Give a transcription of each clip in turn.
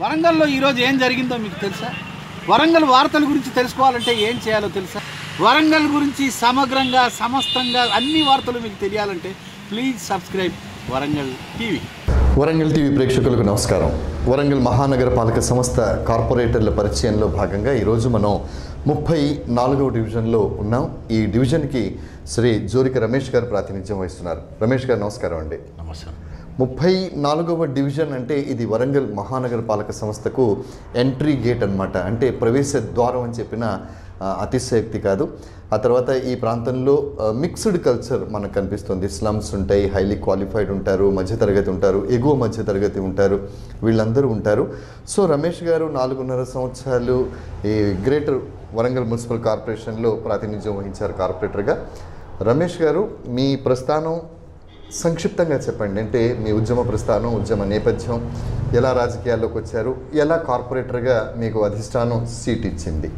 వరంగల్లో ఈరోజు ఏం జరిగిందో మీకు తెలుసా వరంగల్ వార్తల గురించి తెలుసుకోవాలంటే ఏం చేయాలో తెలుసా వరంగల్ గురించి సమగ్రంగా సమస్తంగా అన్ని వార్తలు మీకు తెలియాలంటే please subscribe Warangal TV Warangal TV ప్రేక్షకులకు నమస్కారం వరంగల్ మహానగర పాలక సంస్థ కార్పొరేటర్ల పరిచయంలో భాగంగా ఈరోజు మనం ముప్పై నాలుగవ డివిజన్లో ఉన్నాం ఈ డివిజన్కి శ్రీ జోరిక రమేష్ గారు ప్రాతినిధ్యం వహిస్తున్నారు రమేష్ గారు నమస్కారం అండి నమస్తే ముప్పై నాలుగవ డివిజన్ అంటే ఇది వరంగల్ మహానగర పాలక సంస్థకు ఎంట్రీ గేట్ అన్నమాట అంటే ప్రవేశ ద్వారం అని చెప్పిన ఆ, అతిశయోక్తి కాదు ఆ తర్వాత ఈ ప్రాంతంలో మిక్స్డ్ కల్చర్ మనకు కనిపిస్తుంది స్లమ్స్ ఉంటాయి హైలీ క్వాలిఫైడ్ ఉంటారు మధ్యతరగతి ఉంటారు ఎగువ మధ్యతరగతి ఉంటారు వీళ్ళందరూ ఉంటారు సో రమేష్ గారు నాలుగున్నర సంవత్సరాలు ఈ గ్రేటర్ వరంగల్ మున్సిపల్ కార్పొరేషన్లో ప్రాతినిధ్యం వహించారు కార్పొరేటర్గా రమేష్ గారు మీ ప్రస్థానం సంక్షిప్తంగా చెప్పండి అంటే మీ ఉద్యమ ప్రస్థానం ఉద్యమ నేపథ్యం ఎలా రాజకీయాల్లోకి వచ్చారు ఎలా కార్పొరేటర్గా మీకు అధిష్టానం సీట్ ఇచ్చింది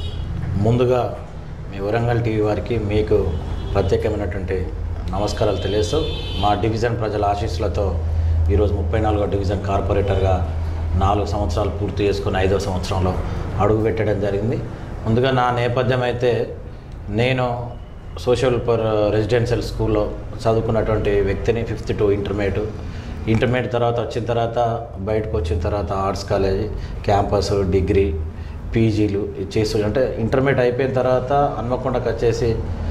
ముందుగా మీ వరంగల్ టీవీ వారికి మీకు ప్రత్యేకమైనటువంటి నమస్కారాలు తెలియస్తూ మా డివిజన్ ప్రజల ఆశీస్సులతో ఈరోజు ముప్పై నాలుగో డివిజన్ కార్పొరేటర్గా నాలుగు సంవత్సరాలు పూర్తి చేసుకుని ఐదో సంవత్సరంలో అడుగు పెట్టడం జరిగింది ముందుగా నా నేపథ్యం అయితే నేను సోషల్ పర్ రెసిడెన్షియల్ స్కూల్లో చదువుకున్నటువంటి వ్యక్తిని ఫిఫ్త్ టు ఇంటర్మీడియట్ ఇంటర్మీడియట్ తర్వాత వచ్చిన తర్వాత బయటకు వచ్చిన తర్వాత ఆర్ట్స్ కాలేజీ క్యాంపస్ డిగ్రీ పీజీలు చేస్తూ అంటే ఇంటర్మీడియట్ అయిపోయిన తర్వాత హన్మకొండకు వచ్చేసి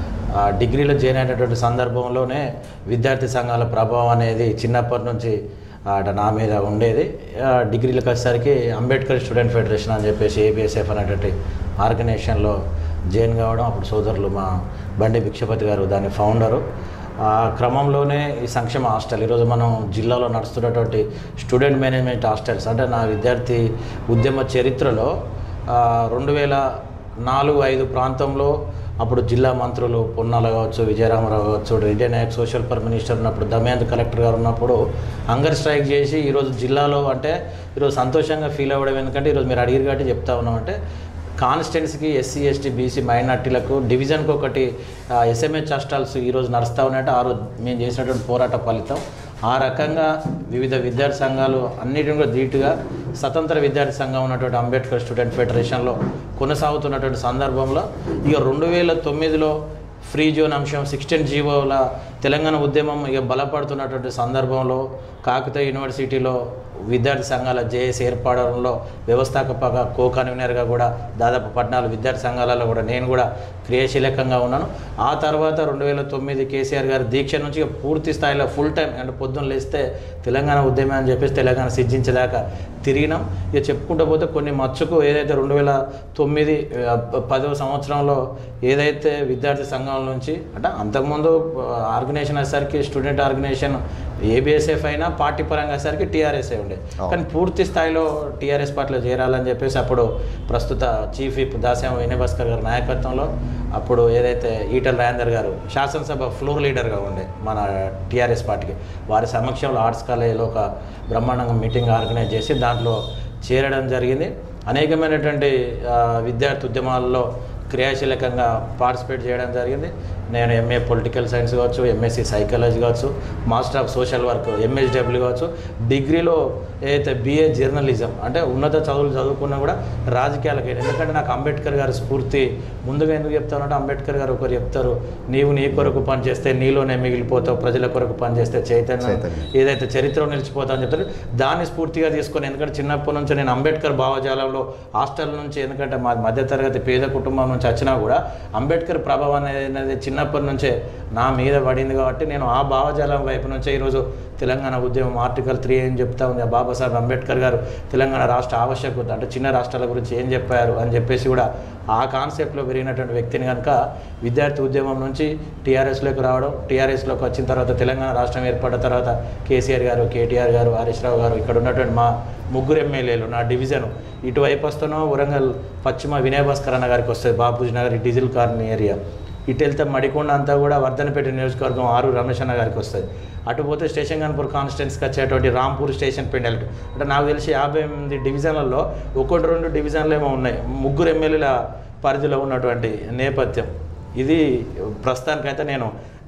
ఆ డిగ్రీలో జాయిన్ అయినటువంటి సందర్భంలోనే విద్యార్థి సంఘాల ప్రభావం అనేది చిన్నప్పటి నుంచి అట నా మీద ఉండేది ఆ డిగ్రీలకు వచ్చేసరికి అంబేద్కర్ స్టూడెంట్ ఫెడరేషన్ అని చెప్పేసి ఏబిఎస్ఎఫ్ అనేటువంటి ఆర్గనైజేషన్లో జాయిన్ కావడం అప్పుడు సోదరులు మా బండి భిక్షపతి గారు దాని ఫౌండరు ఆ క్రమంలోనే ఈ సంక్షేమ హాస్టల్ ఈరోజు మనం జిల్లాలో నడుస్తున్నటువంటి స్టూడెంట్ మేనేజ్మెంట్ హాస్టల్స్ అంటే నా విద్యార్థి ఉద్యమ చరిత్రలో ఆ, రెండు వేల నాలుగు ఐదు ప్రాంతంలో అప్పుడు జిల్లా మంత్రులు పొన్నాల కావచ్చు విజయరామరావు కావచ్చు Reddy Naik social per minister ఉన్నప్పుడు దమయంత్ కలెక్టర్ గారు ఉన్నప్పుడు హంగర్ స్ట్రైక్ చేసి ఈరోజు జిల్లాలో అంటే ఈరోజు సంతోషంగా ఫీల్ అవ్వడం ఎందుకంటే ఈరోజు మీరు అడిగిరు కాబట్టి చెప్తా ఉన్నామంటే కాన్స్టిట్యున్సీకి ఎస్సీ ఎస్టీ బీసీ మైనార్టీలకు డివిజన్కి ఒకటి ఎస్ఎంహెచ్ హాస్టల్స్ ఈరోజు నడుస్తూ ఉన్నాయంటే ఆ రోజు మేము చేసినటువంటి పోరాట ఫలితం ఆ రకంగా వివిధ విద్యార్థి సంఘాలు అన్నిటిని కూడా ధీటుగా స్వతంత్ర విద్యార్థి సంఘం ఉన్నటువంటి అంబేద్కర్ స్టూడెంట్ ఫెడరేషన్లో కొనసాగుతున్నటువంటి సందర్భంలో ఇక రెండు వేల తొమ్మిదిలో ఫ్రీ జోన్ అంశం సిక్స్టీన్ జీవోల తెలంగాణ ఉద్యమం ఇక బలపడుతున్నటువంటి సందర్భంలో కాకతీయ యూనివర్సిటీలో విద్యార్థి సంఘాల జేఏసీ ఏర్పడంలో వ్యవస్థాపక కో కన్వీనర్గా కూడా దాదాపు పద్నాలుగు విద్యార్థి సంఘాలలో కూడా నేను కూడా క్రియాశీలకంగా ఉన్నాను ఆ తర్వాత రెండు వేల తొమ్మిది కేసీఆర్ గారి దీక్ష నుంచి ఇక పూర్తి స్థాయిలో ఫుల్ టైం అంటే పొద్దున్న లేస్తే తెలంగాణ ఉద్యమం అని చెప్పేసి తెలంగాణ సిద్ధించేదాకా తిరిగినాం ఇక చెప్పుకుంటూ పోతే కొన్ని మచ్చుకు ఏదైతే రెండు వేల తొమ్మిది ఆ, పదవ సంవత్సరంలో ఏదైతే విద్యార్థి సంఘం నుంచి అంటే అంతకుముందు ఆర్గనైజేషన్ వచ్చేసరికి స్టూడెంట్ ఆర్గనైజేషన్ ఏబిఎస్ఎఫ్ అయినా పార్టీ పరంగా వచ్చేసరికి టీఆర్ఎస్ఏ ఉండే కానీ పూర్తి స్థాయిలో టీఆర్ఎస్ పార్టీలో చేరాలని చెప్పేసి అప్పుడు ప్రస్తుత చీఫ్ విప్ దాస్యం వినయభాస్కర్ గారి నాయకత్వంలో అప్పుడు ఏదైతే ఈటల రాజేందర్ గారు శాసనసభ ఫ్లోర్ లీడర్గా ఉండే మన టీఆర్ఎస్ పార్టీకి వారి సమక్షంలో ఆర్ట్స్ కాలేజీలో ఒక బ్రహ్మాండంగా మీటింగ్ ఆర్గనైజ్ చేసి దాంట్లో చేరడం జరిగింది అనేకమైనటువంటి ఆ, విద్యార్థి ఉద్యమాల్లో క్రియాశీలకంగా పార్టిసిపేట్ చేయడం జరిగింది నేను ఎంఏ పొలిటికల్ సైన్స్ కావచ్చు ఎంఎస్సి సైకాలజీ కావచ్చు master of social work MSW కావచ్చు డిగ్రీలో ఏదైతే బిఏ జర్నలిజం అంటే ఉన్నత చదువులు చదువుకున్నా కూడా రాజకీయాలకు ఎందుకంటే నాకు అంబేద్కర్ గారి స్ఫూర్తి ముందుగా ఎందుకు చెప్తానంటే అంబేద్కర్ గారు ఒకరు చెప్తారు నీవు నీ కొరకు పనిచేస్తే నీలోనే మిగిలిపోతావు ప్రజల కొరకు పనిచేస్తే చైతన్యం చైతన్యం. ఏదైతే చరిత్రలో నిలిచిపోతా అని చెప్తారు దాన్ని స్ఫూర్తిగా తీసుకొని ఎందుకంటే చిన్నప్పటి నుంచి నేను అంబేద్కర్ భావజాలంలో హాస్టల్ నుంచి ఎందుకంటే మా మధ్యతరగతి పేద కుటుంబం నుంచి వచ్చినా కూడా అంబేద్కర్ ప్రభావం అనేది అనేది చిన్నప్పటి నుంచే నా మీద పడింది కాబట్టి నేను ఆ భావజాలం వైపు నుంచే ఈరోజు తెలంగాణ ఉద్యమం ఆర్టికల్ త్రీ ఏం చెప్తా ఉంది ఆ బాబాసాహెబ్ అంబేద్కర్ గారు తెలంగాణ రాష్ట్ర ఆవశ్యకత అంటే చిన్న రాష్ట్రాల గురించి ఏం చెప్పారు అని చెప్పేసి కూడా ఆ కాన్సెప్ట్లో పెరిగినటువంటి వ్యక్తిని కనుక విద్యార్థి ఉద్యమం నుంచి టీఆర్ఎస్లోకి రావడం టీఆర్ఎస్లోకి వచ్చిన తర్వాత తెలంగాణ రాష్ట్రం ఏర్పడిన తర్వాత కేసీఆర్ గారు కేటీఆర్ గారు హరీష్ రావు గారు ఇక్కడ ఉన్నటువంటి మా ముగ్గురు ఎమ్మెల్యేలు నా డివిజన్ ఇటువైపు వస్తానో వరంగల్ పశ్చిమ వినయ భాస్కర్ అన్న గారికి వస్తుంది బాపూజీ నగర్ ఈ డీజిల్ కార్ని ఏరియా ఇటు వెళ్తే మడికొండ అంతా కూడా వర్ధనపేట నియోజకవర్గం ఆరు రమేష్ అన్న గారికి వస్తుంది అటు పోతే స్టేషన్ గన్పూర్ కాన్స్టిట్యున్సీకి వచ్చేటువంటి రాంపూర్ స్టేషన్ పెండెల్ట్ అంటే నాకు తెలిసి యాభై ఎనిమిది డివిజన్లలో ఒకటి రెండు డివిజన్లు ఏమో ఉన్నాయి ముగ్గురు ఎమ్మెల్యేల పరిధిలో ఉన్నటువంటి నేపథ్యం ఇది ప్రస్తుతానికైతే నేను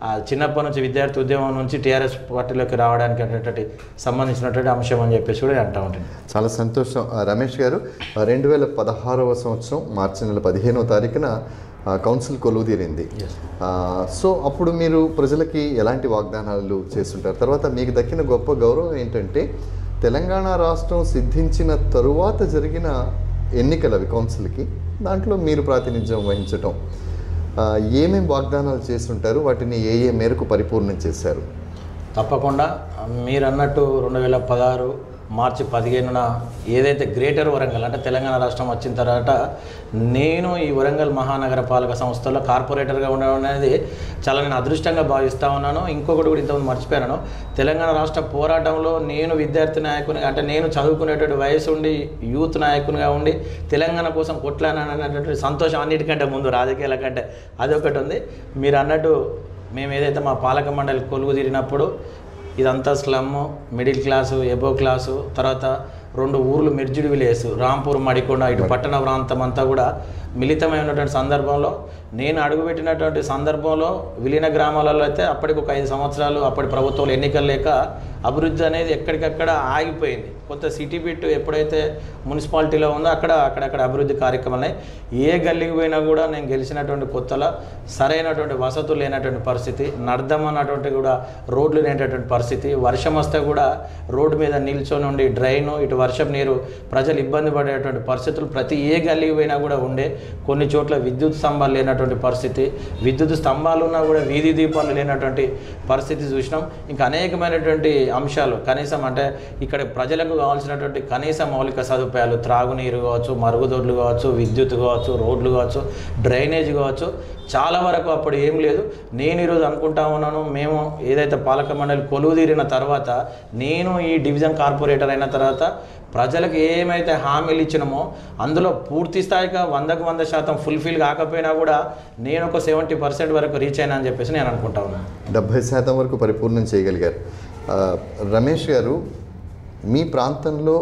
ఆ, చిన్నప్పటి నుంచి విద్యార్థి ఉద్యమం నుంచి టీఆర్ఎస్ పార్టీలోకి రావడానికి అనేటువంటి సంబంధించినటువంటి అంశం అని చెప్పేసి కూడా నేను అంటా ఉంటాను చాలా సంతోషం ఆ, రమేష్ గారు రెండు వేల పదహారవ సంవత్సరం మార్చి నెల పదిహేనవ తారీఖున ఆ, కౌన్సిల్ కొలువు తీరింది ఆ, సో అప్పుడు మీరు ప్రజలకి ఎలాంటి వాగ్దానాలు చేస్తుంటారు తర్వాత మీకు దక్కిన గొప్ప గౌరవం ఏంటంటే తెలంగాణ రాష్ట్రం సిద్ధించిన తరువాత జరిగిన ఎన్నికలు అవి కౌన్సిల్కి దాంట్లో మీరు ప్రాతినిధ్యం వహించటం ఆ, ఏమేం వాగ్దానాలు చేస్తుంటారు వాటిని ఏ ఏ మేరకు పరిపూర్ణం చేశారు తప్పకుండా మీరు అన్నట్టు రెండు వేల పదహారు మార్చి పదిహేనున ఏదైతే గ్రేటర్ వరంగల్ అంటే తెలంగాణ రాష్ట్రం వచ్చిన తర్వాత నేను ఈ వరంగల్ మహానగర పాలక సంస్థలో కార్పొరేటర్గా ఉండడం అనేది చాలా నేను అదృష్టంగా భావిస్తూ ఉన్నాను ఇంకొకటి కూడా ఇంతకుముందు మర్చిపోయాను తెలంగాణ రాష్ట్ర పోరాటంలో నేను విద్యార్థి నాయకుని అంటే నేను చదువుకునేటువంటి వయసు ఉండి యూత్ నాయకునిగా ఉండి తెలంగాణ కోసం కొట్లాననేటువంటి సంతోషం అన్నిటికంటే ముందు రాజకీయాల కంటే అదొకటి ఉంది మీరు అన్నట్టు మేము ఏదైతే మా పాలక మండలి కొలువు తీరినప్పుడు ఇదంతా slum middle class above class తర్వాత రెండు ఊర్లు మిర్జిడి విలేజ్ రాంపూర్ మడికొండ ఇటు పట్టణ ప్రాంతం అంతా కూడా మిళితమై ఉన్నటువంటి సందర్భంలో నేను అడుగుపెట్టినటువంటి సందర్భంలో విలీన గ్రామాలలో అయితే అప్పటికి ఒక ఐదు సంవత్సరాలు అప్పటి ప్రభుత్వంలో ఎన్నికలు లేక అభివృద్ధి అనేది ఎక్కడికక్కడ ఆగిపోయింది కొంత సిటీ బిట్ ఎప్పుడైతే మున్సిపాలిటీలో ఉందో అక్కడ అక్కడక్కడ అభివృద్ధి కార్యక్రమాలు ఏ గల్లీకి పోయినా కూడా నేను గెలిచినటువంటి కొత్తలో సరైనటువంటి వసతులు లేనటువంటి పరిస్థితి నర్దం అన్నటువంటి కూడా రోడ్లు లేనటువంటి పరిస్థితి వర్షం వస్తే కూడా రోడ్డు మీద నిల్చొని ఉండి డ్రైన్ ఇటు వర్షం నీరు ప్రజలు ఇబ్బంది పడేటువంటి పరిస్థితులు ప్రతి ఏ గల్లీకి పోయినా కూడా ఉండే కొన్ని చోట్ల విద్యుత్ స్తంభాలు లేనటువంటి పరిస్థితి విద్యుత్ స్తంభాలు ఉన్నా కూడా వీధి దీపాలు లేనటువంటి పరిస్థితి చూసినాం ఇంకా అనేకమైనటువంటి అంశాలు కనీసం అంటే ఇక్కడ ప్రజలకు కావాల్సినటువంటి కనీస మౌలిక సదుపాయాలు త్రాగునీరు కావచ్చు మరుగుదొడ్లు కావచ్చు విద్యుత్ కావచ్చు రోడ్లు కావచ్చు డ్రైనేజ్ కావచ్చు చాలా వరకు అప్పుడు ఏం లేదు నేను ఈరోజు అనుకుంటా ఉన్నాను మేము ఏదైతే పాలక మండలి కొలువు తీరిన తర్వాత నేను ఈ డివిజన్ కార్పొరేటర్ అయిన తర్వాత ప్రజలకు ఏమైతే హామీలు ఇచ్చినామో అందులో పూర్తి స్థాయిగా వందకు వంద శాతం ఫుల్ఫిల్ కాకపోయినా కూడా నేను ఒక సెవెంటీ పర్సెంట్ వరకు రీచ్ అయినా అని చెప్పేసి నేను అనుకుంటా ఉన్నాను డెబ్భై శాతం వరకు పరిపూర్ణం చేయగలిగారు ఆ, రమేష్ గారు మీ ప్రాంతంలో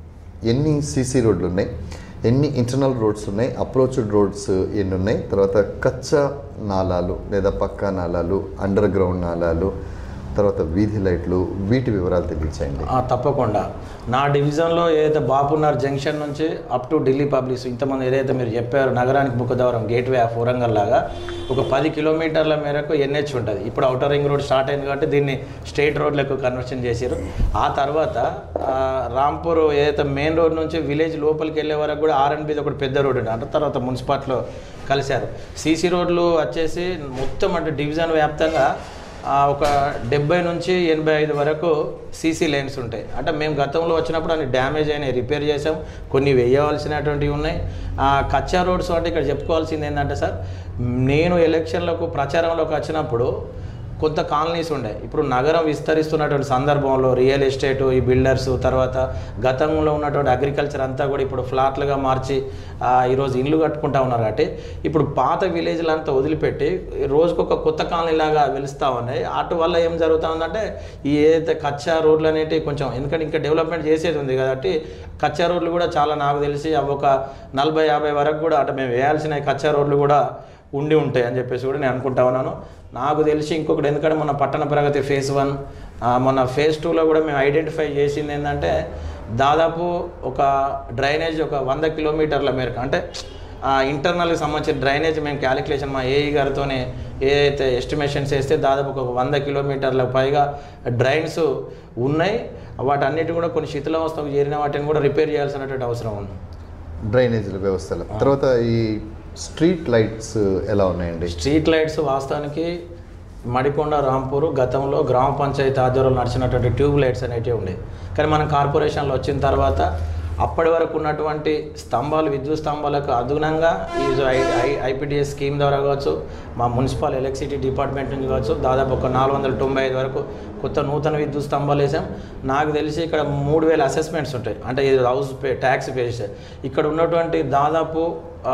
ఎన్ని సీసీ రోడ్లు ఉన్నాయి ఎన్ని ఇంటర్నల్ రోడ్స్ ఉన్నాయి అప్రోచ్డ్ రోడ్స్ ఎన్ని ఉన్నాయి తర్వాత కచ్చా నాలాలు లేదా పక్కా నాలాలు అండర్ గ్రౌండ్ నాలాలు తర్వాత వీధి లైట్లు వీటి వివరాలు తెలియచేయండి ఆ, తప్పకుండా నా డివిజన్లో ఏదైతే బాపునార్ జంక్షన్ నుంచి అప్ టు ఢిల్లీ పబ్లిక్ ఇంతమంది ఏదైతే మీరు చెప్పారు నగరానికి ముఖద్వారం గేట్వే ఆఫ్ వరంగల్ లాగా ఒక పది కిలోమీటర్ల మేరకు ఎన్హెచ్ ఉంటుంది ఇప్పుడు అవుటర్ రింగ్ రోడ్ స్టార్ట్ అయింది కాబట్టి దీన్ని స్టేట్ రోడ్లకు కన్వర్షన్ చేశారు ఆ తర్వాత ఆ, రాంపూర్ ఏదైతే మెయిన్ రోడ్ నుంచి విలేజ్ లోపలికి వెళ్ళే వరకు కూడా ఆర్ఎన్బి ఒకటి పెద్ద రోడ్ ఉంటుంది అంటే తర్వాత మున్సిపాలిటీలో కలిశారు సీసీ రోడ్లు వచ్చేసి మొత్తం అంటే డివిజన్ వ్యాప్తంగా ఆ, ఒక డెబ్బై నుంచి ఎనభై ఐదు వరకు సీసీ లైన్స్ ఉంటాయి అంటే మేము గతంలో వచ్చినప్పుడు అన్ని డ్యామేజ్ అయినాయి రిపేర్ చేసాం కొన్ని వేయవలసినటువంటివి ఉన్నాయి ఆ, కచ్చా రోడ్స్ అంటే ఇక్కడ చెప్పుకోవాల్సింది ఏంటంటే సార్ నేను ఎలక్షన్లకు ప్రచారంలోకి వచ్చినప్పుడు కొంత కాలనీస్ ఉండే ఇప్పుడు నగరం విస్తరిస్తున్నటువంటి సందర్భంలో రియల్ ఎస్టేట్ ఈ బిల్డర్స్ తర్వాత గతంలో ఉన్నటువంటి అగ్రికల్చర్ అంతా కూడా ఇప్పుడు ఫ్లాట్లుగా మార్చి ఆ, ఈరోజు ఇల్లు కట్టుకుంటా ఉన్నారు కాబట్టి ఇప్పుడు పాత విలేజ్లు అంతా వదిలిపెట్టి రోజుకొక కొత్త కాలనీ లాగా వెలుస్తూ ఉన్నాయి అటు వల్ల ఏం జరుగుతూ ఉందంటే ఈ ఏదైతే కచ్చా రోడ్లు అనేటివి కొంచెం ఎందుకంటే ఇంకా డెవలప్మెంట్ చేసేది ఉంది కాబట్టి కచ్చా రోడ్లు కూడా చాలా నాకు తెలిసి అవి ఒక నలభై యాభై వరకు కూడా అంటే మేము వేయాల్సిన ఈ కచ్చా రోడ్లు కూడా ఉండి ఉంటాయి అని చెప్పేసి కూడా నేను అనుకుంటా ఉన్నాను నాకు తెలిసి ఇంకొకటి ఎందుకంటే మన పట్టణ ప్రగతి ఫేజ్ వన్ మొన్న ఫేజ్ టూలో కూడా మేము ఐడెంటిఫై చేసింది ఏంటంటే దాదాపు ఒక డ్రైనేజ్ ఒక వంద కిలోమీటర్ల మేరకు అంటే ఇంటర్నల్కి సంబంధించిన డ్రైనేజ్ మేము క్యాలిక్యులేషన్ మా ఏఈ గారితోనే ఏదైతే ఎస్టిమేషన్స్ వేస్తే దాదాపు ఒక వంద కిలోమీటర్ల పైగా డ్రైన్స్ ఉన్నాయి వాటన్నిటి కూడా కొన్ని శిథిలావస్థకు చేరిన వాటిని కూడా రిపేర్ చేయాల్సినటువంటి అవసరం ఉంది డ్రైనేజీల వ్యవస్థలు తర్వాత ఈ స్ట్రీట్ లైట్స్ ఎలా ఉన్నాయండి స్ట్రీట్ లైట్స్ వాస్తవానికి మడికొండ రాంపూర్ గతంలో గ్రామ పంచాయతీ ఆధ్వర్యంలో నడిచినటువంటి ట్యూబ్ లైట్స్ అనేటివి ఉండేవి కానీ మనం కార్పొరేషన్లో వచ్చిన తర్వాత అప్పటి వరకు ఉన్నటువంటి స్తంభాలు విద్యుత్ స్తంభాలకు అదనంగా ఈ ఐపీడిఎస్ స్కీమ్ ద్వారా కావచ్చు మా మున్సిపల్ ఎలక్ట్రిసిటీ డిపార్ట్మెంట్ నుంచి కావచ్చు దాదాపు ఒక నాలుగు వందల తొంభై ఐదు వరకు కొత్త నూతన విద్యుత్ స్తంభాలు వేసాం నాకు తెలిసి ఇక్కడ మూడు వేల అసెస్మెంట్స్ ఉంటాయి అంటే ఇది హౌస్ పే ట్యాక్స్ పే చేస్తే ఇక్కడ ఉన్నటువంటి దాదాపు ఆ,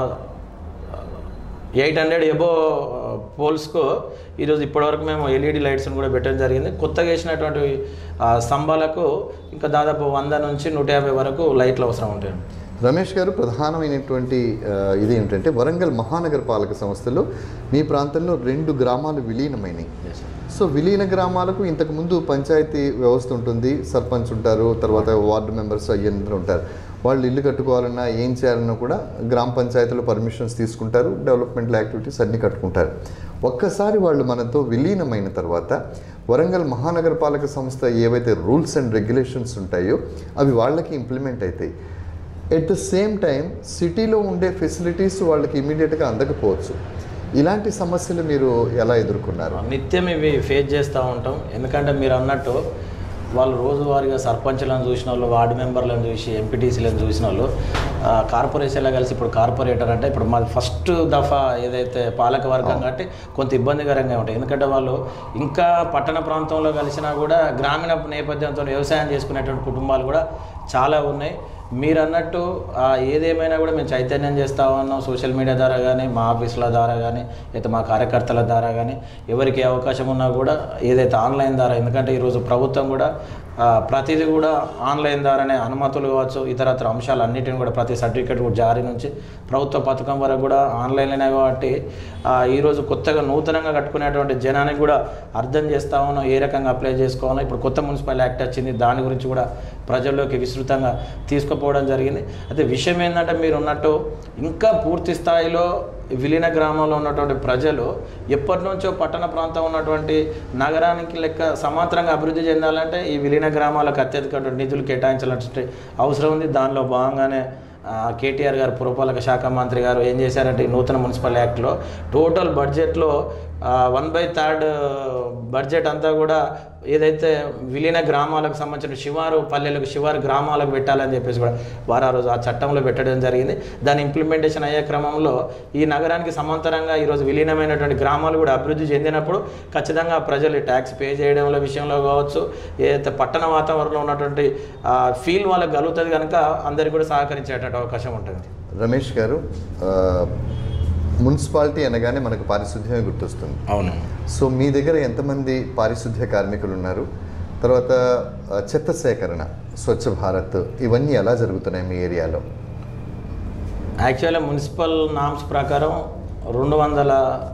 ఎయిట్ హండ్రెడ్ ఎబో పోల్స్కు ఈరోజు ఇప్పటివరకు మేము ఎల్ఈడి లైట్స్ని కూడా పెట్టడం జరిగింది కొత్తగా వేసినటువంటి ఆ, స్తంభాలకు ఇంకా దాదాపు వంద నుంచి నూట యాభై వరకు లైట్లు అవసరం ఉంటాయి రమేష్ గారు ప్రధానమైనటువంటి ఆ, ఇది ఏంటంటే వరంగల్ మహానగర పాలక సంస్థలో మీ ప్రాంతంలో రెండు గ్రామాలు విలీనమైనవి Yes, sir. సో విలీన గ్రామాలకు ఇంతకుముందు పంచాయతీ వ్యవస్థ ఉంటుంది సర్పంచ్ ఉంటారు తర్వాత వార్డు మెంబర్స్ అయ్యందరూ ఉంటారు వాళ్ళు ఇల్లు కట్టుకోవాలన్నా ఏం చేయాలన్నా కూడా గ్రామ పంచాయతీలో పర్మిషన్స్ తీసుకుంటారు డెవలప్మెంట్ యాక్టివిటీస్ అన్నీ కట్టుకుంటారు ఒక్కసారి వాళ్ళు మనతో విలీనమైన తర్వాత వరంగల్ మహానగర పాలక సంస్థ ఏవైతే రూల్స్ అండ్ రెగ్యులేషన్స్ ఉంటాయో అవి వాళ్ళకి ఇంప్లిమెంట్ అవుతాయి ఎట్ ద సేమ్ టైం సిటీలో ఉండే ఫెసిలిటీస్ వాళ్ళకి ఇమీడియట్గా అందకపోవచ్చు ఇలాంటి సమస్యలు మీరు ఎలా ఎదుర్కొన్నారు నిత్యం ఇవి ఫేస్ చేస్తూ ఉంటాం ఎందుకంటే మీరు అన్నట్టు వాళ్ళు రోజువారీగా సర్పంచ్లను చూసిన వాళ్ళు వార్డు మెంబర్లను చూసి ఎంపీటీసీలను చూసిన వాళ్ళు ఆ, కార్పొరేషన్లో కలిసి ఇప్పుడు కార్పొరేటర్ అంటే ఇప్పుడు మాది ఫస్ట్ దఫా ఏదైతే పాలక వర్గం కాబట్టి కొంత ఇబ్బందికరంగా ఉంటాయి ఎందుకంటే వాళ్ళు ఇంకా పట్టణ ప్రాంతంలో కలిసినా కూడా గ్రామీణ నేపథ్యంతో వ్యవసాయం చేసుకునేటువంటి కుటుంబాలు కూడా చాలా ఉన్నాయి మీరు అన్నట్టు ఆ, ఏదేమైనా కూడా మేము చైతన్యం చేస్తా ఉన్నాం సోషల్ మీడియా ద్వారా కానీ మా ఆఫీసుల ద్వారా కానీ అయితే మా కార్యకర్తల ద్వారా కానీ ఎవరికి ఏ అవకాశం ఉన్నా కూడా ఏదైతే ఆన్లైన్ ద్వారా ఎందుకంటే ఈరోజు ప్రభుత్వం కూడా ఆ, ప్రతిదీ కూడా ఆన్లైన్ ద్వారానే అనుమతులు కావచ్చు ఇతరత్ర అంశాలు అన్నిటిని కూడా ప్రతి సర్టిఫికేట్ కూడా జారీ నుంచి ప్రభుత్వ పథకం వరకు కూడా ఆన్లైన్లోనే కాబట్టి ఆ, ఈరోజు కొత్తగా నూతనంగా కట్టుకునేటువంటి జనానికి కూడా అర్థం చేస్తా ఉన్నాం ఏ రకంగా అప్లై చేసుకోవాలో ఇప్పుడు కొత్త మున్సిపల్ యాక్ట్ వచ్చింది దాని గురించి కూడా ప్రజల్లోకి విస్తృతంగా తీసుకుపోవడం జరిగింది అయితే విషయం ఏంటంటే మీరు ఉన్నట్టు ఇంకా పూర్తి స్థాయిలో విలీన గ్రామంలో ఉన్నటువంటి ప్రజలు ఎప్పటి నుంచో పట్టణ ప్రాంతం ఉన్నటువంటి నగరానికి లెక్క సమాంతరంగా అభివృద్ధి చెందాలంటే ఈ విలీన గ్రామాలకు అత్యధిక నిధులు కేటాయించాలంటే అవసరం ఉంది దానిలో భాగంగానే ఆ, కేటీఆర్ గారు పురపాలక శాఖ మంత్రి గారు ఏం చేశారంటే ఈ నూతన మున్సిపల్ యాక్ట్లో టోటల్ బడ్జెట్లో వన్ బై థర్డ్ బడ్జెట్ అంతా కూడా ఏదైతే విలీన గ్రామాలకు సంబంధించిన శివారు పల్లెలకు శివారు గ్రామాలకు పెట్టాలని చెప్పేసి కూడా వారు ఆ రోజు ఆ చట్టంలో పెట్టడం జరిగింది దాని ఇంప్లిమెంటేషన్ అయ్యే క్రమంలో ఈ నగరానికి సమాంతరంగా ఈరోజు విలీనమైనటువంటి గ్రామాలు కూడా అభివృద్ధి చెందినప్పుడు ఖచ్చితంగా ప్రజలు ట్యాక్స్ పే చేయడంలో విషయంలో కావచ్చు ఏదైతే పట్టణ వాతావరణంలో ఉన్నటువంటి ఫీల్ వాళ్ళకి కలుగుతుంది కనుక అందరికీ కూడా సహకరించేటటువంటి అవకాశం ఉంటుంది రమేష్ గారు ఆ, మున్సిపాలిటీ అనగానే మనకు పారిశుద్ధ్యమే గుర్తొస్తుంది అవును సో మీ దగ్గర ఎంతమంది పారిశుద్ధ్య కార్మికులు ఉన్నారు తర్వాత ఆ, చెత్త సేకరణ స్వచ్ఛ భారత్ ఇవన్నీ ఎలా జరుగుతున్నాయి మీ ఏరియాలో యాక్చువల్గా మున్సిపల్ నామ్స్ ప్రకారం రెండు వందల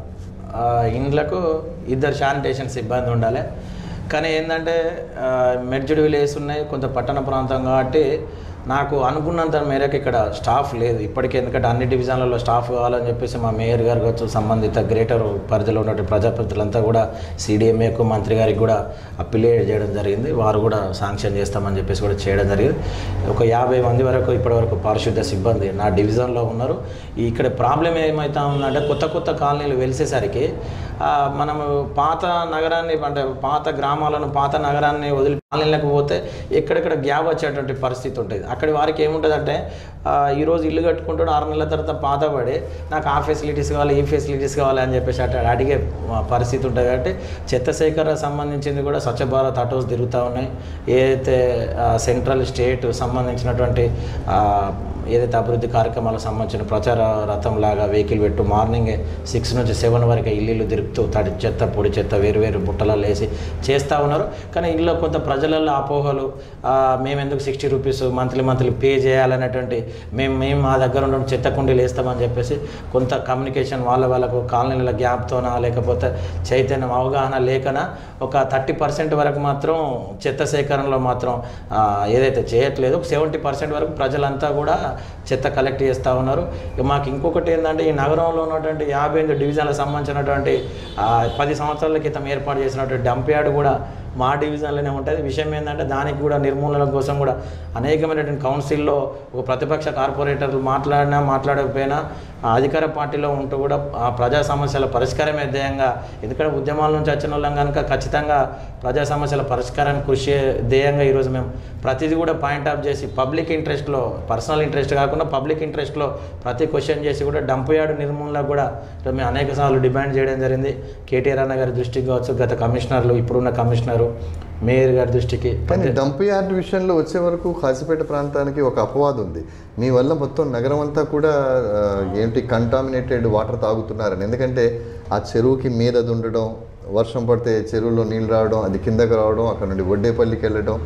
ఆ, ఇండ్లకు ఇద్దరు శానిటేషన్ సిబ్బంది ఉండాలి కానీ ఏంటంటే మెడ్జుడ్ విలేజ్ ఉన్నాయి కొంత పట్టణ ప్రాంతం కాబట్టి నాకు అనుకున్నంత మేరకు ఇక్కడ స్టాఫ్ లేదు ఇప్పటికీ ఎందుకంటే అన్ని డివిజన్లలో స్టాఫ్ కావాలని చెప్పేసి మా మేయర్ గారు కావచ్చు సంబంధిత గ్రేటర్ పరిధిలో ఉన్నటువంటి ప్రజాప్రతినిధులంతా కూడా సిడిఎంఏకు మంత్రి గారికి కూడా అప్పిలేట్ చేయడం జరిగింది వారు కూడా శాంక్షన్ చేస్తామని చెప్పేసి కూడా చేయడం జరిగింది ఒక యాభై మంది వరకు ఇప్పటివరకు పారిశుద్ధ సిబ్బంది నా డివిజన్లో ఉన్నారు ఈ ఇక్కడ ప్రాబ్లం ఏమవుతా ఉందంటే కొత్త కొత్త కాలనీలు వెలిసేసరికి ఆ, మనము పాత నగరాన్ని అంటే పాత గ్రామాలను పాత నగరాన్ని వదిలి కాలనీలకు పోతే ఎక్కడెక్కడ గ్యాప్ వచ్చేటువంటి పరిస్థితి ఉంటుంది అక్కడి వారికి ఏముంటుందంటే ఆ, ఈరోజు ఇల్లు కట్టుకుంటాడు ఆరు నెలల తర్వాత పాత పడి నాకు ఆ ఫెసిలిటీస్ కావాలి ఈ ఫెసిలిటీస్ కావాలి అని చెప్పేసి అట్లా అడిగే ఆ, పరిస్థితి ఉంటుంది కాబట్టి చెత్త సేకరణ సంబంధించింది కూడా స్వచ్ఛ భారత్ ఆటోస్ తిరుగుతూ ఉన్నాయి ఏదైతే ఆ, సెంట్రల్ స్టేట్ సంబంధించినటువంటి ఆ, ఏదైతే అభివృద్ధి కార్యక్రమాలకు సంబంధించిన ప్రచార రథం లాగా వెహికల్ పెట్టు మార్నింగ్ సిక్స్ నుంచి సెవెన్ వరకు ఇల్లు తిరుగుతూ తడి చెత్త పొడి చెత్త వేరు వేరు బుట్టలలో వేసి చేస్తూ ఉన్నారు కానీ ఇంట్లో కొంత ప్రజలలో అపోహలు ఆ, మేము ఎందుకు sixty rupees monthly monthly pay చేయాలనేటువంటి మేము మేము మా దగ్గర ఉన్న చెత్త కుండీలు వేస్తామని చెప్పేసి కొంత కమ్యూనికేషన్ వాళ్ళ వాళ్ళకు కాలనీల గ్యాప్తోనా లేకపోతే చైతన్యం అవగాహన లేకనా ఒక థర్టీ పర్సెంట్ వరకు మాత్రం చెత్త సేకరణలో మాత్రం ఆ, ఏదైతే చేయట్లేదు సెవెంటీ పర్సెంట్ వరకు ప్రజలంతా కూడా చెత్త కలెక్ట్ చేస్తూ ఉన్నారు ఇక మాకు ఇంకొకటి ఏంటంటే ఈ నగరంలో ఉన్నటువంటి యాభై ఎనిమిది డివిజన్లకు సంబంధించినటువంటి ఆ, పది సంవత్సరాల క్రితం ఏర్పాటు చేసినటువంటి డంప్ యార్డ్ కూడా మా డివిజన్లోనే ఉంటుంది విషయం ఏంటంటే దానికి కూడా నిర్మూలన కోసం కూడా అనేకమైనటువంటి కౌన్సిల్లో ఒక ప్రతిపక్ష కార్పొరేటర్లు మాట్లాడినా మాట్లాడకపోయినా ఆ అధికార పార్టీలో ఉంటూ కూడా ఆ ప్రజా సమస్యల పరిష్కారమే ధ్యేయంగా ఎందుకంటే ఉద్యమాల నుంచి వచ్చిన వాళ్ళం కనుక ఖచ్చితంగా ప్రజా సమస్యల పరిష్కారానికి కృషి చే- ధ్యేయంగా ఈరోజు మేము ప్రతిదీ కూడా పాయింట్ ఆఫ్ చేసి పబ్లిక్ ఇంట్రెస్ట్లో పర్సనల్ ఇంట్రెస్ట్ కాకుండా పబ్లిక్ ఇంట్రెస్ట్లో ప్రతి క్వశ్చన్ చేసి కూడా డంప్ యార్డ్ నిర్మూలన కూడా ఈరోజు మేము అనేక సార్లు డిమాండ్ చేయడం జరిగింది కేటీఆర్ అన్న గారి దృష్టికి కావచ్చు గత కమిషనర్లు ఇప్పుడున్న కమిషనరు మేయర్ గారి దృష్టికి కానీ డంప్ యార్డ్ విషయంలో వచ్చే వరకు కాసిపేట ప్రాంతానికి ఒక అపవాదం ఉంది మీ వల్ల మొత్తం నగరం అంతా కూడా ఆ, ఏంటి కంటామినేటెడ్ వాటర్ తాగుతున్నారని ఎందుకంటే ఆ చెరువుకి మీద అది ఉండడం వర్షం పడితే చెరువులో నీళ్ళు రావడం అది కిందకు రావడం అక్కడ నుండి ఒడ్డేపల్లికి వెళ్ళడం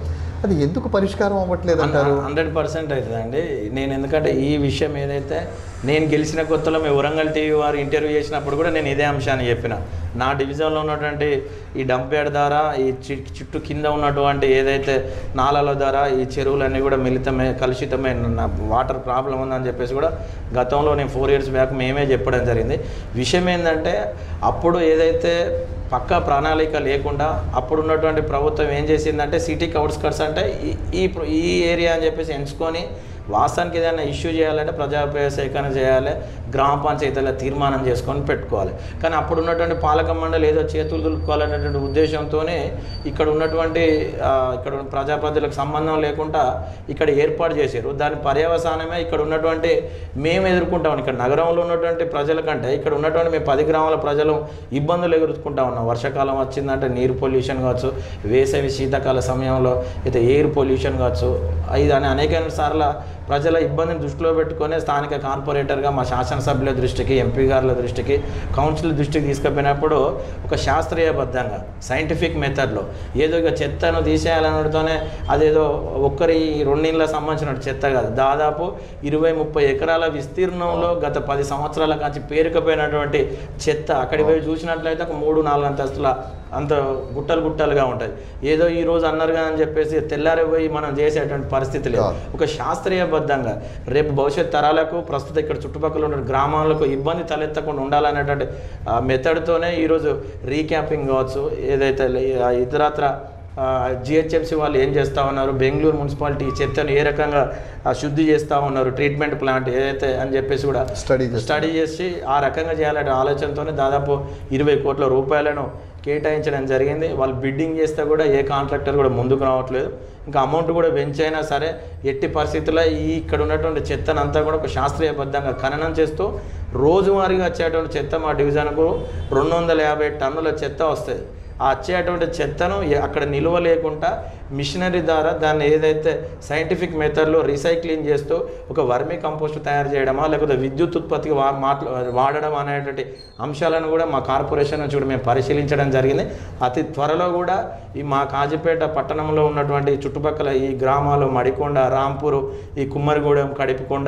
అది ఎందుకు పరిష్కారం అవ్వట్లేదు అంటారు హండ్రెడ్ పర్సెంట్ అవుతుందండి నేను ఎందుకంటే ఈ విషయం ఏదైతే నేను గెలిచిన కొత్తలో మీ వరంగల్ టీవీ వారు ఇంటర్వ్యూ చేసినప్పుడు కూడా నేను ఇదే అంశాన్ని చెప్పిన నా డివిజన్లో ఉన్నటువంటి ఈ డంపేడ్ ద్వారా ఈ చి- చుట్టూ కింద ఉన్నటువంటి ఏదైతే నాలాల ద్వారా ఈ చెరువులన్నీ కూడా మిళితమే కలుషితమే నా వాటర్ ప్రాబ్లం ఉందని చెప్పేసి కూడా గతంలో నేను ఫోర్ ఇయర్స్ బ్యాక్ మేమే చెప్పడం జరిగింది విషయం ఏంటంటే అప్పుడు ఏదైతే పక్కా ప్రణాళిక లేకుండా అప్పుడు ఉన్నటువంటి ప్రభుత్వం ఏం చేసిందంటే సిటీకి అవుట్స్కట్స్ అంటే ఈ- ఈ ప్ర- ఈ ఏరియా అని చెప్పేసి ఎంచుకొని వాస్తవానికి ఏదైనా ఇష్యూ చేయాలంటే ప్రజాపేయ సేకరణ చేయాలి గ్రామ పంచాయతీల తీర్మానం చేసుకొని పెట్టుకోవాలి కానీ అప్పుడు ఉన్నటువంటి పాలక మండలి ఏదో చేతులు దులుపుకోవాలనేటువంటి ఉద్దేశంతోనే ఇక్కడ ఉన్నటువంటి ఆ, ఇక్కడ ఉన్న ప్రజాప్రతినిధులకు సంబంధం లేకుండా ఇక్కడ ఏర్పాటు చేశారు దాని పర్యవసానమే ఇక్కడ ఉన్నటువంటి మేము ఎదుర్కొంటాం ఇక్కడ నగరంలో ఉన్నటువంటి ప్రజల కంటే ఇక్కడ ఉన్నటువంటి మేము పది గ్రామాల ప్రజలు ఇబ్బందులు ఎదుర్కొంటా ఉన్నాం వర్షాకాలం వచ్చిందంటే నీరు పొల్యూషన్ కావచ్చు వేసవి శీతాకాల సమయంలో అయితే ఎయిర్ పొల్యూషన్ కావచ్చు ఇది అని అనేక సార్లు ప్రజల ఇబ్బందిని దృష్టిలో పెట్టుకొని స్థానిక కార్పొరేటర్గా మా శాసనసభ్యుల దృష్టికి ఎంపీ గారుల దృష్టికి కౌన్సిల్ దృష్టికి తీసుకుపోయినప్పుడు ఒక శాస్త్రీయబద్ధంగా సైంటిఫిక్ మెథడ్లో ఏదో ఇక చెత్తను తీసేయాలనడంతోనే అదేదో ఒక్కరి రెండిళ్ళ సంబంధించిన చెత్త కాదు దాదాపు ఇరవై ముప్పై ఎకరాల విస్తీర్ణంలో గత పది సంవత్సరాల కాంచి పేరుకుపోయినటువంటి చెత్త అక్కడికి పోయి చూసినట్లయితే ఒక మూడు నాలుగు అంతస్తుల అంత గుట్టలు గుట్టలుగా ఉంటుంది ఏదో ఈ రోజు అన్నారుగా అని చెప్పేసి తెల్లారి పోయి మనం చేసేటువంటి పరిస్థితి లేదు కాదు. ఒక శాస్త్రీయబద్ధంగా రేపు భవిష్యత్ తరాలకు ప్రస్తుతం ఇక్కడ చుట్టుపక్కల ఉన్న గ్రామాలకు ఇబ్బంది తలెత్తకుండా ఉండాలనేటువంటి ఆ మెథడ్తోనే ఈరోజు రీక్యాపింగ్ కావచ్చు ఏదైతే లే- ఆ ఇతరత్ర జిహెచ్ఎంసీ వాళ్ళు ఏం చేస్తూ ఉన్నారు బెంగళూరు మున్సిపాలిటీ ఈ చెత్తను ఏ రకంగా ఆ, శుద్ధి చేస్తూ ఉన్నారు ట్రీట్మెంట్ ప్లాంట్ ఏదైతే అని చెప్పేసి కూడా స్టడీ చేస్తారు. స్టడీ చేసి ఆ రకంగా చేయాలనే ఆలోచనతోనే దాదాపు ఇరవై కోట్ల రూపాయలను కేటాయించడం జరిగింది వాళ్ళు బిడ్డింగ్ చేస్తే కూడా ఏ కాంట్రాక్టర్ కూడా ముందుకు రావట్లేదు ఇంకా అమౌంట్ కూడా పెంచైనా సరే ఎట్టి పరిస్థితుల్లో ఈ ఇక్కడ ఉన్నటువంటి చెత్తను అంతా కూడా ఒక శాస్త్రీయబద్ధంగా ఖననం చేస్తూ రోజువారీగా వచ్చేటువంటి చెత్త మా డివిజన్కు రెండు వందల యాభై టన్నుల చెత్త వస్తుంది ఆ వచ్చేటువంటి చెత్తను ఎ- అక్కడ నిల్వ లేకుండా మిషనరీ ద్వారా దాన్ని ఏదైతే సైంటిఫిక్ మెథడ్లో రీసైక్లింగ్ చేస్తూ ఒక వర్మీ కంపోస్ట్ తయారు చేయడమా లేకపోతే విద్యుత్ ఉత్పత్తికి వా మాట్లా వాడడం అనేటువంటి అంశాలను కూడా మా కార్పొరేషన్ నుంచి కూడా మేము పరిశీలించడం జరిగింది అతి త్వరలో కూడా ఈ మా కాజీపేట పట్టణంలో ఉన్నటువంటి చుట్టుపక్కల ఈ గ్రామాలు మడికొండ రాంపూరు ఈ కుమ్మరిగూడెం కడిపికొండ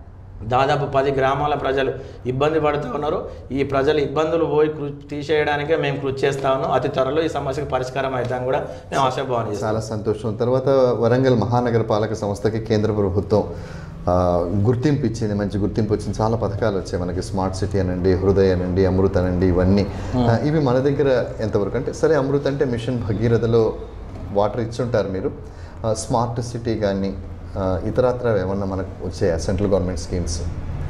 దాదాపు పది గ్రామాల ప్రజలు ఇబ్బంది పడుతూ ఉన్నారు ఈ ప్రజల ఇబ్బందులు పోయి కృ తీసేయడానికే మేము కృషి చేస్తా ఉన్నాం అతి త్వరలో ఈ సమస్యకు పరిష్కారం అవుతాం కూడా మేము ఆశాభావం చేస్తాం చాలా సంతోషం తర్వాత వరంగల్ మహానగర పాలక సంస్థకి కేంద్ర ప్రభుత్వం ఆ, గుర్తింపు ఇచ్చింది మంచి గుర్తింపు వచ్చింది చాలా పథకాలు వచ్చాయి మనకి స్మార్ట్ సిటీ అనండి హృదయ అనండి అమృత్ అనండి ఇవన్నీ ఆ, ఇవి మన దగ్గర ఎంతవరకు అంటే సరే అమృత్ అంటే మిషన్ భగీరథలో వాటర్ ఇచ్చుంటారు మీరు ఆ, స్మార్ట్ సిటీ కానీ ఆ, ఇతరత్ర ఏమన్నా మనకు వచ్చాయా సెంట్రల్ గవర్నమెంట్ స్కీమ్స్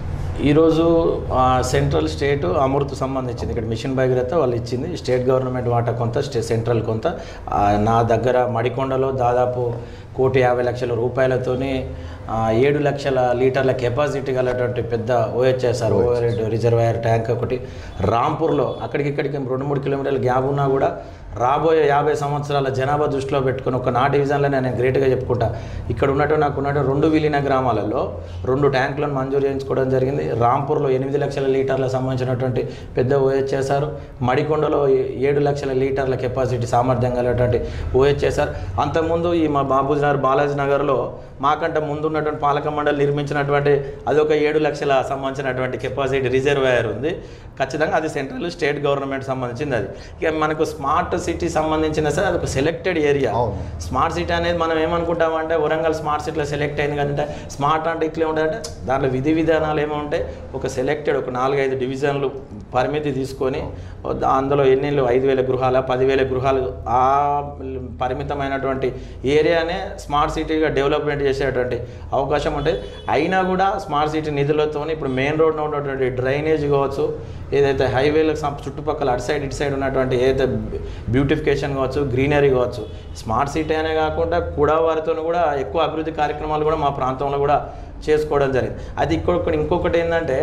ఈరోజు ఆ, సెంట్రల్ స్టేట్ అమృత్ సంబంధించింది ఇక్కడ మిషన్ భగీరథ వాళ్ళు ఇచ్చింది స్టేట్ గవర్నమెంట్ వాటా కొంత స్టే సెంట్రల్ కొంత ఆ, నా దగ్గర మడికొండలో దాదాపు కోటి యాభై లక్షల రూపాయలతోని ఆ, ఏడు లక్షల లీటర్ల కెపాసిటీ గలటువంటి పెద్ద ఓహెచ్ఎస్ఆర్ ఓవర్ రిజర్వాయర్ ట్యాంక్ ఒకటి రాంపూర్లో అక్కడికి ఇక్కడికి రెండు మూడు కిలోమీటర్ల గ్యాప్ ఉన్నా కూడా రాబోయే యాభై సంవత్సరాల జనాభా దృష్టిలో పెట్టుకుని ఒక నా డివిజన్లో నేను గ్రేట్గా చెప్పుకుంటా ఇక్కడ ఉన్నట్టు నాకు ఉన్నట్టు రెండు విలీన గ్రామాలలో రెండు ట్యాంకులను మంజూరు చేయించుకోవడం జరిగింది రాంపూర్లో ఎనిమిది లక్షల లీటర్ల సంబంధించినటువంటి పెద్ద ఓహెచ్ఎస్ఆర్ మడికొండలో ఏ- ఏడు లక్షల లీటర్ల కెపాసిటీ సామర్థ్యం కలిగినటువంటి ఓహెచ్ఎస్ఆర్ అంతకుముందు ఈ మా బాబూజీ నగర్ బాలాజీ నగర్లో మాకంటే ముందు ఉన్నటువంటి పాలక మండలి నిర్మించినటువంటి అదొక ఏడు లక్షల సంబంధించినటువంటి కెపాసిటీ రిజర్వాయర్ ఉంది ఖచ్చితంగా అది సెంట్రల్ స్టేట్ గవర్నమెంట్ సంబంధించింది అది ఇక మనకు స్మార్ట్ సిటీ సంబంధించిన సరే అది ఒక సెలెక్టెడ్ ఏరియా అవును. స్మార్ట్ సిటీ అనేది మనం ఏమనుకుంటామంటే వరంగల్ స్మార్ట్ సిటీలో సెలెక్ట్ అయింది కంటే స్మార్ట్ అంటే ఇట్లే ఉంటుందంటే దాంట్లో విధి విధానాలు ఏమో ఉంటాయి ఒక సెలెక్టెడ్ ఒక నాలుగైదు డివిజన్లు పరిమితి తీసుకొని దా- అందులో ఎన్ని ఇళ్ళు? ఐదు వేల గృహాల పదివేల గృహాలు ఆ పరిమితమైనటువంటి ఏరియానే స్మార్ట్ సిటీగా డెవలప్మెంట్ చేసేటువంటి అవకాశం ఉంటుంది అయినా కూడా స్మార్ట్ సిటీ నిధులతో ఇప్పుడు మెయిన్ రోడ్లో ఉన్నటువంటి డ్రైనేజ్ కావచ్చు ఏదైతే హైవేలకు సం- చుట్టుపక్కల అటు సైడ్ ఇటు సైడ్ ఉన్నటువంటి ఏదైతే బ్యూటిఫికేషన్ కావచ్చు గ్రీనరీ కావచ్చు స్మార్ట్ సిటీ అనే కాకుండా కూడా వారితో కూడా ఎక్కువ అభివృద్ధి కార్యక్రమాలు కూడా మా ప్రాంతంలో కూడా చేసుకోవడం జరిగింది అది ఇంకొకటి ఇంకొకటి ఏంటంటే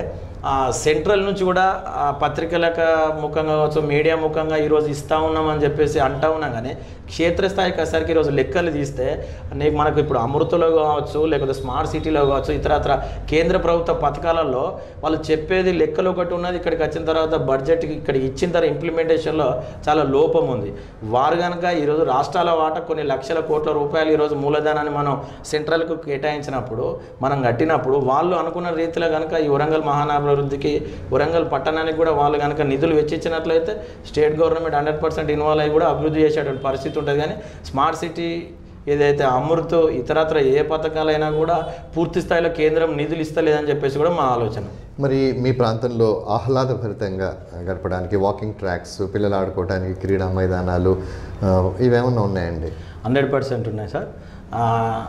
ఆ, సెంట్రల్ నుంచి కూడా ఆ పత్రికలకు ముఖంగా కావచ్చు మీడియా ముఖంగా ఈరోజు ఇస్తా ఉన్నామని చెప్పేసి అంటా ఉన్నాం కానీ క్షేత్రస్థాయికి వచ్చేసరికి ఈరోజు లెక్కలు తీస్తే నీకు మనకు ఇప్పుడు అమృతలో కావచ్చు లేకపోతే స్మార్ట్ సిటీలో కావచ్చు ఇతరత్ర కేంద్ర ప్రభుత్వ పథకాలలో వాళ్ళు చెప్పేది లెక్కలు ఒకటి ఉన్నది ఇక్కడికి వచ్చిన తర్వాత బడ్జెట్కి ఇక్కడ ఇచ్చిన తర్వాత ఇంప్లిమెంటేషన్లో చాలా లోపం ఉంది వారు కనుక ఈరోజు రాష్ట్రాల వాటా కొన్ని లక్షల కోట్ల రూపాయలు ఈరోజు మూలధనాన్ని మనం సెంట్రల్కు కేటాయించినప్పుడు మనం కట్టినప్పుడు వాళ్ళు అనుకున్న రీతిలో కనుక ఈ వరంగల్ మహానగరాభివృద్ధికి వరంగల్ పట్టణానికి కూడా వాళ్ళు కనుక నిధులు వెచ్చించినట్లయితే state government hundred percent involve అయ్యి కూడా అభివృద్ధి చేసేటువంటి పరిస్థితి ఉంటుంది కానీ స్మార్ట్ సిటీ ఏదైతే అమృత్ ఇతరత్ర ఏ పథకాలైనా కూడా పూర్తి స్థాయిలో కేంద్రం నిధులు ఇస్తలేదని చెప్పేసి కూడా మా ఆలోచన మరి మీ ప్రాంతంలో ఆహ్లాదభరితంగా గడపడానికి వాకింగ్ ట్రాక్స్ పిల్లలు ఆడుకోవడానికి క్రీడా మైదానాలు ఆ, ఇవేమన్నా ఉన్నాయండి హండ్రెడ్ పర్సెంట్ ఉన్నాయి సార్ ఆ,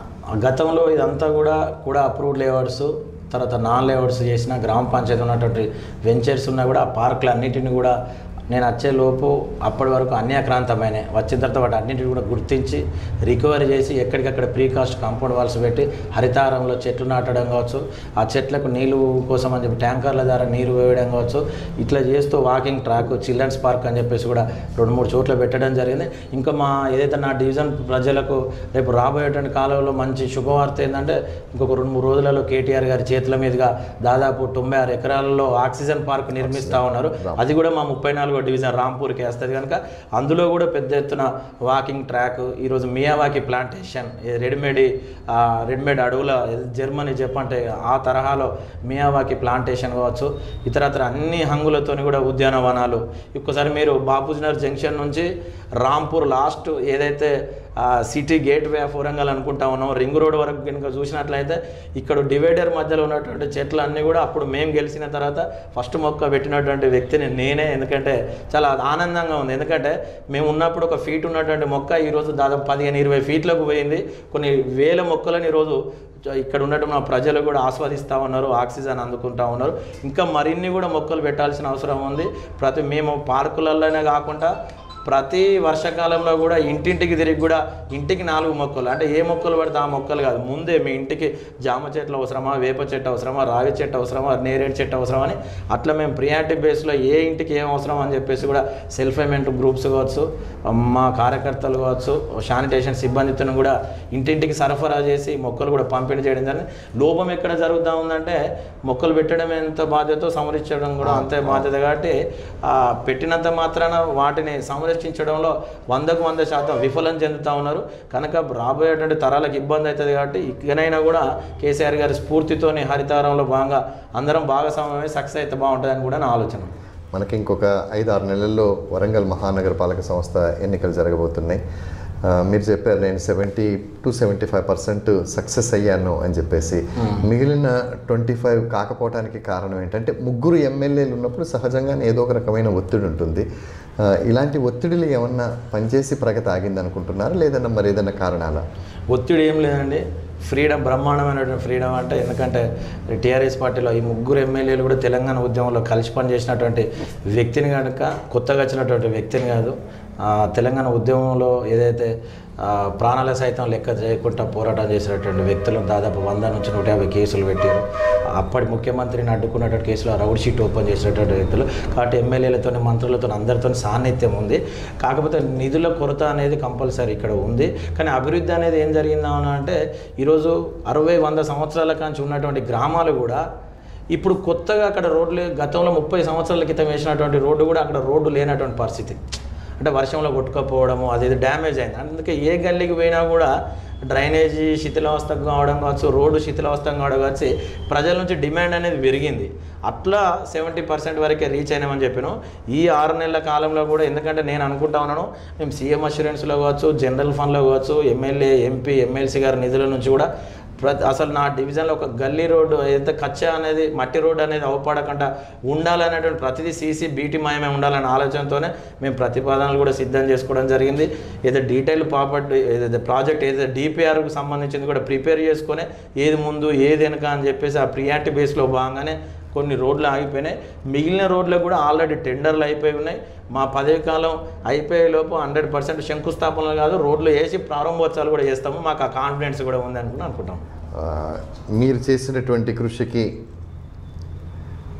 గతంలో ఇదంతా కూడా కూడా అప్రూవ్డ్ లేఅవుట్స్ తర్వాత నాన్ లేఅవుట్స్ చేసిన గ్రామ పంచాయతీ ఉన్నటువంటి వెంచర్స్ ఉన్నా కూడా ఆ పార్కులు అన్నిటిని కూడా నేను వచ్చే లోపు అప్పటి వరకు అన్యాక్రాంతమైనవి వచ్చిన తర్వాత వాటి అన్నింటిని కూడా గుర్తించి రికవరీ చేసి ఎక్కడికక్కడ ప్రీ కాస్ట్ కాంపౌండ్ వాల్స్ పెట్టి హరితారంలో చెట్లు నాటడం కావచ్చు ఆ చెట్లకు నీళ్ళు కోసం అని చెప్పి ట్యాంకర్ల ద్వారా నీరు వేయడం కావచ్చు ఇట్లా చేస్తూ వాకింగ్ ట్రాక్ చిల్డ్రన్స్ పార్క్ అని చెప్పేసి కూడా రెండు మూడు చోట్ల పెట్టడం జరిగింది ఇంకా మా ఏదైతే నా డివిజన్ ప్రజలకు రేపు రాబోయేటువంటి కాలంలో మంచి శుభవార్త ఏంటంటే ఇంకొక రెండు మూడు రోజులలో కేటీఆర్ గారి చేతుల మీదుగా దాదాపు తొంభై ఆరు ఎకరాలలో ఆక్సిజన్ పార్క్ నిర్మిస్తూ ఉన్నారు అది కూడా మా ముప్పై నాలుగో డివిజన్ రాంపూర్కి వేస్తుంది కనుక అందులో కూడా పెద్ద ఎత్తున వాకింగ్ ట్రాక్ ఈరోజు మియావాకి ప్లాంటేషన్ ఈ రెడీమేడ్ ఆ, రెడీమేడ్ అడవుల జర్మనీ చెప్పంటే ఆ తరహాలో మియావాకి ప్లాంటేషన్ కావచ్చు ఇతరత్ర అన్ని హంగులతోని కూడా ఉద్యానవనాలు ఒక్కసారి మీరు బాపూజీనగర్ జంక్షన్ నుంచి రాంపూర్ లాస్ట్ ఏదైతే ఆ city gateway of Warangal అనుకుంటా ఉన్నాం రింగ్ రోడ్ వరకు కనుక చూసినట్లయితే ఇక్కడ డివైడర్ మధ్యలో ఉన్నటువంటి చెట్లు అన్నీ కూడా అప్పుడు మేము గెలిచిన తర్వాత ఫస్ట్ మొక్క పెట్టినటువంటి వ్యక్తిని నేనే ఎందుకంటే చాలా ఆనందంగా ఉంది ఎందుకంటే మేము ఉన్నప్పుడు ఒక ఫీట్ ఉన్నటువంటి మొక్క ఈరోజు దాదాపు పదిహేను ఇరవై ఫీట్లకు పోయింది కొన్ని వేల మొక్కలను ఈరోజు ఇక్కడ ఉన్నట్టు మా ప్రజలు కూడా ఆస్వాదిస్తూ ఉన్నారు ఆక్సిజన్ అందుకుంటా ఉన్నారు ఇంకా మరిన్ని కూడా మొక్కలు పెట్టాల్సిన అవసరం ఉంది ప్రతి మేము పార్కులలోనే కాకుండా ప్రతి వర్షాకాలంలో కూడా ఇంటింటికి తిరిగి కూడా ఇంటికి నాలుగు మొక్కలు అంటే ఏ మొక్కలు పడితే ఆ మొక్కలు కాదు ముందే మీ ఇంటికి జామ చెట్లు అవసరమా వేప చెట్టు అవసరమా రావి చెట్టు అవసరమా నేరేడు చెట్టు అవసరమా అని అట్లా మేము ప్రియారిటీ బేస్లో ఏ ఇంటికి ఏం అవసరం అని చెప్పేసి కూడా సెల్ఫ్ హెల్ప్ గ్రూప్స్ కావచ్చు మా కార్యకర్తలు కావచ్చు శానిటేషన్ సిబ్బందితో కూడా ఇంటింటికి సరఫరా చేసి మొక్కలు కూడా పంపిణీ చేయడం జరిగింది లోపం ఎక్కడ జరుగుతూ ఉందంటే మొక్కలు పెట్టడం ఎంత బాధ్యత సంరక్షించడం కూడా అంతే బాధ్యత కాబట్టి ఆ, పెట్టినంత మాత్రాన వాటిని సంరక్షించడంలో వందకు వంద శాతం విఫలం చెందుతూ ఉన్నారు కనుక రాబోయేటువంటి తరాలకు ఇబ్బంది అవుతుంది కాబట్టి ఇకనైనా కూడా కేసీఆర్ గారి స్ఫూర్తితోని హరితారంలో భాగంగా అందరం భాగస్వామ్యమై సక్సెస్ అయితే బాగుంటుందని కూడా నా ఆలోచన మనకి ఇంకొక ఐదు ఆరు నెలల్లో వరంగల్ మహానగరపాలక సంస్థ ఎన్నికలు జరగబోతున్నాయి ఆ, మీరు చెప్పారు నేను seventy to seventy five percent success అయ్యాను అని చెప్పేసి మిగిలిన ట్వంటీ ఫైవ్ కాకపోవడానికి కారణం ఏంటంటే ముగ్గురు ఎమ్మెల్యేలు ఉన్నప్పుడు సహజంగానే ఏదో ఒక రకమైన ఒత్తిడి ఉంటుంది ఆ, ఇలాంటి ఒత్తిడిలు ఏమన్నా పనిచేసి ప్రగతి ఆగింది అనుకుంటున్నారా లేదన్నా మరి ఏదన్నా కారణాలా ఒత్తిడి ఏం లేదండి ఫ్రీడమ్ బ్రహ్మాండమైనటువంటి ఫ్రీడమ్ అంటే ఎందుకంటే టీఆర్ఎస్ పార్టీలో ఈ ముగ్గురు ఎమ్మెల్యేలు కూడా తెలంగాణ ఉద్యమంలో కలిసి పనిచేసినటువంటి వ్యక్తిని కనుక కొత్తగా వచ్చినటువంటి వ్యక్తిని కాదు ఆ, తెలంగాణ ఉద్యమంలో ఏదైతే ఆ, ప్రాణాల సైతం లెక్క చేయకుండా పోరాటం చేసినటువంటి వ్యక్తులు దాదాపు వంద నుంచి నూట యాభై కేసులు పెట్టారు అప్పటి ముఖ్యమంత్రిని అడ్డుకున్నటువంటి కేసులో రౌడ్ షీట్ ఓపెన్ చేసినటువంటి వ్యక్తులు కాబట్టి ఎమ్మెల్యేలతో మంత్రులతో అందరితో సాన్నిధ్యం ఉంది కాకపోతే నిధుల కొరత అనేది కంపల్సరీ ఇక్కడ ఉంది కానీ అభివృద్ధి అనేది ఏం జరిగిందా అని అంటే ఈరోజు అరవై వంద సంవత్సరాల కాంచి ఉన్నటువంటి గ్రామాలు కూడా ఇప్పుడు కొత్తగా అక్కడ రోడ్లు గతంలో ముప్పై సంవత్సరాల క్రితం వేసినటువంటి రోడ్డు కూడా అక్కడ రోడ్డు లేనటువంటి పరిస్థితి అంటే వర్షంలో కొట్టుకపోవడము అది ఇది డ్యామేజ్ అయింది అందుకే ఏ గల్లీకి పోయినా కూడా డ్రైనేజీ శిథిలావస్థకు కావడం కావచ్చు రోడ్డు శిథిలావస్థకు కావడం కావచ్చు ప్రజల నుంచి డిమాండ్ అనేది పెరిగింది అట్లా సెవెంటీ పర్సెంట్ వరకే రీచ్ అయినామని చెప్పాను ఈ ఆరు నెలల కాలంలో కూడా ఎందుకంటే నేను అనుకుంటా ఉన్నాను మేము సీఎం అష్యూరెన్స్లో కావచ్చు జనరల్ ఫండ్లో కావచ్చు ఎమ్మెల్యే ఎంపీ ఎమ్మెల్సీ గారి నిధుల నుంచి కూడా ప్రతి అసలు నా డివిజన్లో ఒక గల్లీ రోడ్డు ఏదైతే కచ్చా అనేది మట్టి రోడ్డు అనేది అవపడకుండా ఉండాలనేటువంటి ప్రతిదీ సీసీ బీటీ మయమే ఉండాలనే ఆలోచనతోనే మేము ప్రతిపాదనలు కూడా సిద్ధం చేసుకోవడం జరిగింది ఏదో డీటెయిల్ ప్రాపర్టీ ఏదైతే ప్రాజెక్ట్ ఏదైతే డిపిఆర్కు సంబంధించింది కూడా ప్రిపేర్ చేసుకొని ఏది ముందు ఏది వెనక అని చెప్పేసి ఆ ప్రియారిటీ బేస్లో భాగంగానే కొన్ని రోడ్లు ఆగిపోయినాయి మిగిలిన రోడ్లకు కూడా ఆల్రెడీ టెండర్లు అయిపోయి ఉన్నాయి మా పదవి కాలం అయిపోయే లోపు హండ్రెడ్ పర్సెంట్ శంకుస్థాపనలు కాదు రోడ్లు వేసి ప్రారంభోత్సవాలు కూడా చేస్తాము మాకు ఆ కాన్ఫిడెన్స్ కూడా ఉంది అనుకుని అనుకుంటాం ఆ, మీరు చేసినటువంటి కృషికి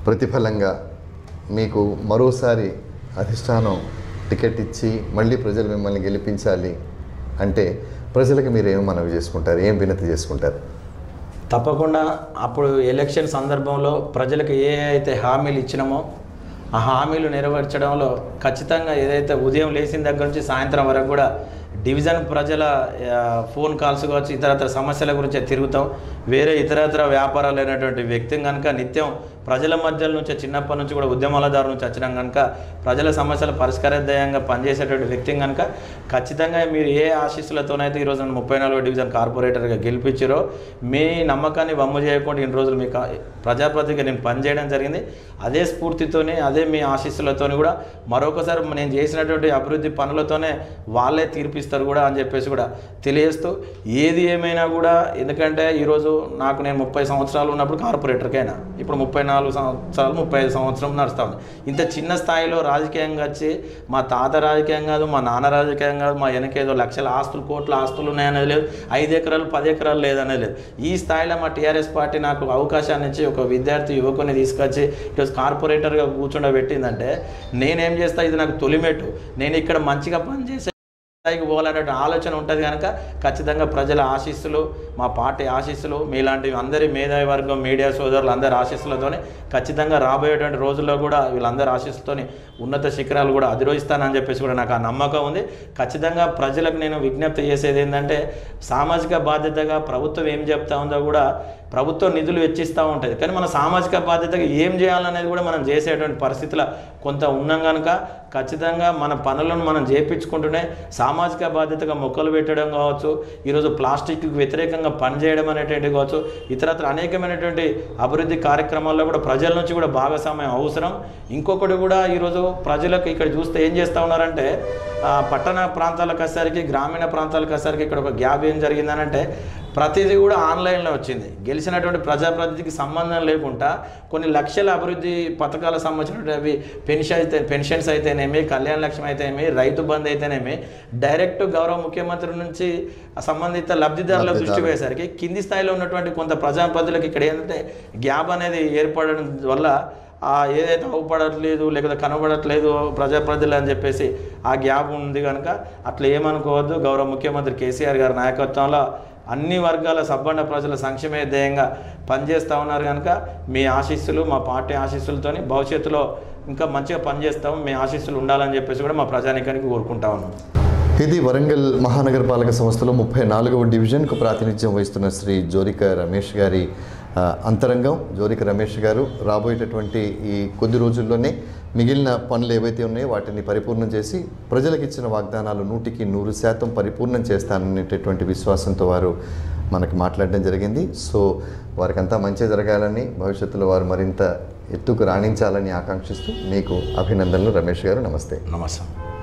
ప్రతిఫలంగా మీకు మరోసారి అధిష్టానం టికెట్ ఇచ్చి మళ్ళీ ప్రజలు మిమ్మల్ని గెలిపించాలి అంటే ప్రజలకు మీరు ఏం మనవి చేసుకుంటారు ఏం వినతి చేసుకుంటారు తప్పకుండా అప్పుడు ఎలక్షన్ సందర్భంలో ప్రజలకు ఏ అయితే హామీలు ఇచ్చినామో ఆ హామీలు నెరవేర్చడంలో ఖచ్చితంగా ఏదైతే ఉదయం లేచిన దగ్గర నుంచి సాయంత్రం వరకు కూడా డివిజన్ ప్రజల ఆ, ఫోన్ కాల్స్ కావచ్చు ఇతరత్ర సమస్యల గురించి తిరుగుతాం వేరే ఇతరత్ర వ్యాపారాలు అయినటువంటి వ్యక్తిని కనుక నిత్యం ప్రజల మధ్య నుంచి చిన్నప్పటి నుంచి కూడా ఉద్యమాలదారు నుంచి వచ్చినాం కనుక ప్రజల సమస్యల పరిష్కారధ్యేయంగా పనిచేసేటువంటి వ్యక్తిని కనుక ఖచ్చితంగా మీరు ఏ ఆశీస్సులతోనైతే ఈరోజు నన్ను ముప్పై నాలుగో డివిజన్ కార్పొరేటర్గా గెలిపించారో మీ నమ్మకాన్ని వమ్ము చేయకుండా ఇన్ని రోజులు మీకు ప్రజాప్రతిగా నేను పనిచేయడం జరిగింది అదే స్ఫూర్తితోనే అదే మీ ఆశీస్సులతోని కూడా మరొకసారి నేను చేసినటువంటి అభివృద్ధి పనులతోనే వాళ్ళే తీర్పిస్తారు కూడా అని చెప్పేసి కూడా తెలియజేస్తూ ఏది ఏమైనా కూడా ఎందుకంటే ఈరోజు నాకు నేను ముప్పై సంవత్సరాలు ఉన్నప్పుడు కార్పొరేటర్కైనా ఇప్పుడు ముప్పై నాలుగు సంవత్సరాలు ముప్పై ఐదు సంవత్సరం నడుస్తా ఉంది ఇంత చిన్న స్థాయిలో రాజకీయంగా వచ్చి మా తాత రాజకీయం కాదు మా నాన్న రాజకీయం కాదు మా వెనకేదో లక్షల ఆస్తులు కోట్ల ఆస్తులు ఉన్నాయనేది లేదు ఐదు ఎకరాలు పది ఎకరాలు లేదనేది లేదు ఈ స్థాయిలో మా టీఆర్ఎస్ పార్టీ నాకు అవకాశాన్ని ఇచ్చి ఒక విద్యార్థి యువకుని తీసుకొచ్చి ఈరోజు కార్పొరేటర్గా కూర్చుండబెట్టిందంటే నేనేం చేస్తా ఇది నాకు తొలిమెట్టు నేను ఇక్కడ మంచిగా పనిచేసే స్థాయికి పోవాలనే ఆలోచన ఉంటుంది కనుక ఖచ్చితంగా ప్రజల ఆశీస్సులు మా పార్టీ ఆశీస్సులు మీలాంటి అందరి మేధావి వర్గం మీడియా సోదరులు అందరి ఆశీస్సులతోనే ఖచ్చితంగా రాబోయేటువంటి రోజుల్లో కూడా వీళ్ళందరి ఆశీస్సులతోని ఉన్నత శిఖరాలు కూడా అధిరోహిస్తానని చెప్పేసి కూడా నాకు ఆ నమ్మకం ఉంది ఖచ్చితంగా ప్రజలకు నేను విజ్ఞప్తి చేసేది ఏంటంటే సామాజిక బాధ్యతగా ప్రభుత్వం ఏం చెప్తా ఉందో కూడా ప్రభుత్వం నిధులు వెచ్చిస్తూ ఉంటుంది కానీ మన సామాజిక బాధ్యతగా ఏం చేయాలనేది కూడా మనం చేసేటువంటి పరిస్థితుల కొంత ఉన్నాం కనుక ఖచ్చితంగా మన పనులను మనం చేపించుకుంటూనే సామాజిక బాధ్యతగా మొక్కలు పెట్టడం కావచ్చు ఈరోజు ప్లాస్టిక్కి వ్యతిరేకంగా పనిచేయడం అనేటువంటి కావచ్చు ఇతరత్ర అనేకమైనటువంటి అభివృద్ధి కార్యక్రమాల్లో కూడా ప్రజల నుంచి కూడా భాగస్వామ్యం అవసరం ఇంకొకటి కూడా ఈరోజు ప్రజలకు ఇక్కడ చూస్తే ఏం చేస్తూ ఉన్నారంటే ఆ, పట్టణ ప్రాంతాలకు వచ్చేసరికి గ్రామీణ ప్రాంతాలకు వచ్చేసరికి ఇక్కడ ఒక గ్యాప్ ఏం జరిగిందనంటే ప్రతిదీ కూడా ఆన్లైన్లో వచ్చింది గెలిచినటువంటి ప్రజాప్రతినిధికి సంబంధం లేకుండా కొన్ని లక్షల అభివృద్ధి పథకాలకు సంబంధించినటువంటి అవి పెన్షన్ అయితే పెన్షన్స్ అయితేనేమి కళ్యాణ లక్ష్మి అయితేనేమి రైతు బంధు అయితేనేమి డైరెక్ట్ గౌరవ ముఖ్యమంత్రి నుంచి ఆ సంబంధిత లబ్ధిదారుల దృష్టి పోయేసరికి కింది స్థాయిలో ఉన్నటువంటి కొంత ప్రజాప్రతినిధులకు ఇక్కడ ఏంటంటే గ్యాప్ అనేది ఏర్పడడం వల్ల ఆ ఏదైతే అవపడట్లేదు లేకపోతే కనబడట్లేదు ప్రజాప్రతినిధులు అని చెప్పేసి ఆ గ్యాప్ ఉంది కనుక అట్లా ఏమనుకోవద్దు గౌరవ ముఖ్యమంత్రి కేసీఆర్ గారి నాయకత్వంలో అన్ని వర్గాల సబ్బండ ప్రజల సంక్షేమే ధ్యేయంగా పనిచేస్తూ ఉన్నారు కనుక మీ ఆశీస్సులు మా పార్టీ ఆశీస్సులతోని భవిష్యత్తులో ఇంకా మంచిగా పనిచేస్తాం మీ ఆశీస్సులు ఉండాలని చెప్పేసి కూడా మా ప్రజానికానికి కోరుకుంటా ఉన్నాం ఇది వరంగల్ మహానగరపాలక సంస్థలో ముప్పై నాలుగవ డివిజన్కు ప్రాతినిధ్యం వహిస్తున్న శ్రీ జోరిక రమేష్ గారి ఆ, అంతరంగం జోరిక రమేష్ గారు రాబోయేటటువంటి ఈ కొద్ది రోజుల్లోనే మిగిలిన పనులు ఏవైతే ఉన్నాయో వాటిని పరిపూర్ణం చేసి ప్రజలకు ఇచ్చిన వాగ్దానాలు నూటికి నూరు శాతం పరిపూర్ణం చేస్తాననేటటువంటి విశ్వాసంతో వారు మనకి మాట్లాడడం జరిగింది సో వారికంతా మంచి జరగాలని భవిష్యత్తులో వారు మరింత ఎత్తుకు రాణించాలని ఆకాంక్షిస్తూ మీకు అభినందనలు రమేష్ గారు నమస్తే నమస్తే